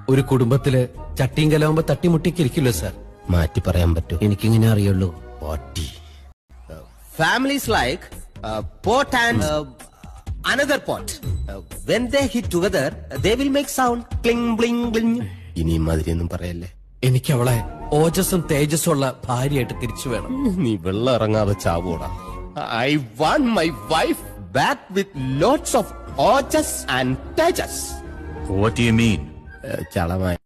ഒരു കുടുംബത്തില് ചട്ടിയും കലാവുമ്പോ തട്ടിമുട്ടിക്ക് ഇരിക്കില്ലോ സാർ മാറ്റി പറയാൻ പറ്റൂ എനിക്കിങ്ങനെ അറിയുള്ളൂ പാട്ടി families like pot and another pot when they hit together they will make sound cling bling bling ഇനി മാതിരി ഒന്നും പറയല്ലേ എനിക്ക് അവളെ ഓജസ്സും തേജസ്സും ഉള്ള ഭാര്യയായിട്ട് തിരിച്ചു വേണം നീ വെള്ളം ഇറങ്ങാതെ ചാവൂടാ I want my wife back with lots of ojas and tejas What do you mean? ചളമായ